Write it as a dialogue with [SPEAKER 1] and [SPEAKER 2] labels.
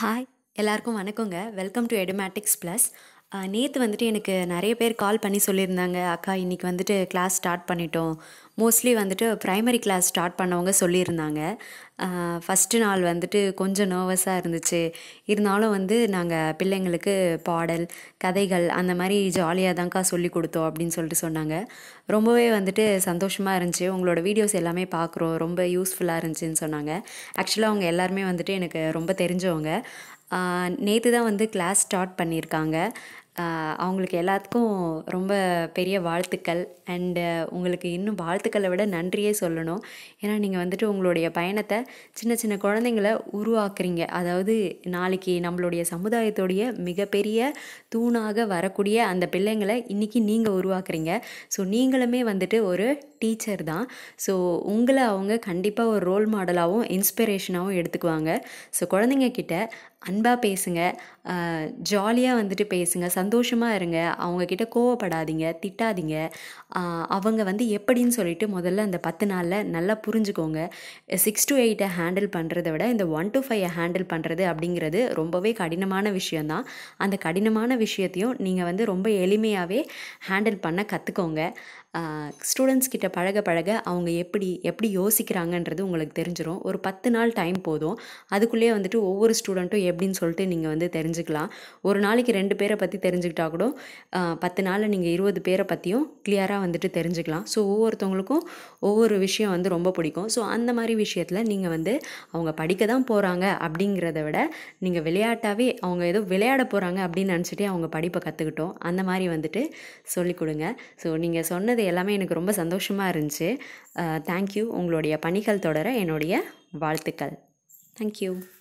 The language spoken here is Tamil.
[SPEAKER 1] ஹாய் எல்லாருக்கும் வணக்கங்க வெல்கம் டு எடுமேட்டிக்ஸ் ப்ளஸ் நேற்று வந்துட்டு எனக்கு நிறைய பேர் கால் பண்ணி சொல்லியிருந்தாங்க அக்கா இன்றைக்கி வந்துட்டு கிளாஸ் ஸ்டார்ட் பண்ணிட்டோம் மோஸ்ட்லி வந்துட்டு ப்ரைமரி கிளாஸ் ஸ்டார்ட் பண்ணவங்க சொல்லியிருந்தாங்க ஃபஸ்ட்டு நாள் வந்துட்டு கொஞ்சம் நர்வஸாக இருந்துச்சு இருந்தாலும் வந்து நாங்கள் பிள்ளைங்களுக்கு பாடல் கதைகள் அந்த மாதிரி ஜாலியாக தான்க்கா சொல்லி கொடுத்தோம் அப்படின்னு சொல்லிட்டு சொன்னாங்க ரொம்பவே வந்துட்டு சந்தோஷமாக இருந்துச்சு உங்களோட வீடியோஸ் எல்லாமே பார்க்குறோம் ரொம்ப யூஸ்ஃபுல்லாக இருந்துச்சுன்னு சொன்னாங்க ஆக்சுவலாக அவங்க எல்லாருமே வந்துட்டு எனக்கு ரொம்ப தெரிஞ்சவங்க நேற்று தான் வந்து கிளாஸ் ஸ்டார்ட் பண்ணியிருக்காங்க ஆஹ் அவங்களுக்கு எல்லாத்துக்கும் ரொம்ப பெரிய வாழ்த்துக்கள் அண்டு உங்களுக்கு இன்னும் வாழ்த்துக்களை விட நன்றியே சொல்லணும் ஏன்னா நீங்கள் வந்துட்டு உங்களுடைய பயணத்தை சின்ன சின்ன குழந்தைங்கள உருவாக்குறீங்க அதாவது நாளைக்கு நம்மளுடைய சமுதாயத்துடைய மிகப்பெரிய தூணாக வரக்கூடிய அந்த பிள்ளைங்களை இன்றைக்கி நீங்கள் உருவாக்குறீங்க ஸோ நீங்களுமே வந்துட்டு ஒரு டீச்சர் தான் ஸோ உங்களை அவங்க கண்டிப்பாக ஒரு ரோல் மாடலாகவும் இன்ஸ்பிரேஷனாகவும் எடுத்துக்குவாங்க ஸோ குழந்தைங்க கிட்ட அன்பாக பேசுங்க ஜாலியாக வந்துட்டு பேசுங்க சந்தோஷமாக இருங்க அவங்கக்கிட்ட கோவப்படாதீங்க திட்டாதீங்க ஆஹ் அவங்க வந்து எப்படின்னு சொல்லிட்டு முதல்ல அந்த பத்து நாளில் நல்லா புரிஞ்சுக்கோங்க சிக்ஸ் டு எயிட்டை ஹேண்டில் பண்ணுறத விட இந்த ஒன் டு ஃபைவை ஹேண்டில் பண்ணுறது அப்படிங்கிறது ரொம்பவே கடினமான விஷயந்தான் அந்த கடினமான விஷயத்தையும் நீங்கள் வந்து ரொம்ப எளிமையாகவே ஹேண்டில் பண்ண கற்றுக்கோங்க ஸ்டூடெண்ட்ஸ் கிட்ட பழக பழக அவங்க எப்படி எப்படி யோசிக்கிறாங்கன்றது உங்களுக்கு தெரிஞ்சிடும் ஒரு பத்து நாள் டைம் போதும் அதுக்குள்ளேயே வந்துட்டு ஒவ்வொரு ஸ்டூடெண்ட்டும் எப்படின்னு சொல்லிட்டு நீங்கள் வந்து தெரிஞ்சுக்கலாம் ஒரு நாளைக்கு ரெண்டு பேரை பற்றி தெரிஞ்சுக்கிட்டா கூட ஆஹ் பத்து நாளில் நீங்கள் இருபது பேரை பற்றியும் கிளியராக வந்துட்டு தெரிஞ்சுக்கலாம் ஸோ ஒவ்வொருத்தவங்களுக்கும் ஒவ்வொரு விஷயம் வந்து ரொம்ப பிடிக்கும் ஸோ அந்த மாதிரி விஷயத்தில் நீங்கள் வந்து அவங்க படிக்க தான் போகிறாங்க அப்படிங்கிறத விட நீங்கள் விளையாட்டாகவே அவங்க ஏதோ விளையாட போகிறாங்க அப்படின்னு நினச்சிட்டே அவங்க படிப்பை கற்றுக்கிட்டோம் அந்த மாதிரி வந்துட்டு சொல்லிக் கொடுங்க ஸோ நீங்கள் சொன்னது எல்லாமே எனக்கு ரொம்ப சந்தோஷமாக இருந்துச்சு தேங்க்யூ உங்களுடைய பணிகள் தொடர என்னுடைய வாழ்த்துக்கள் தேங்க்யூ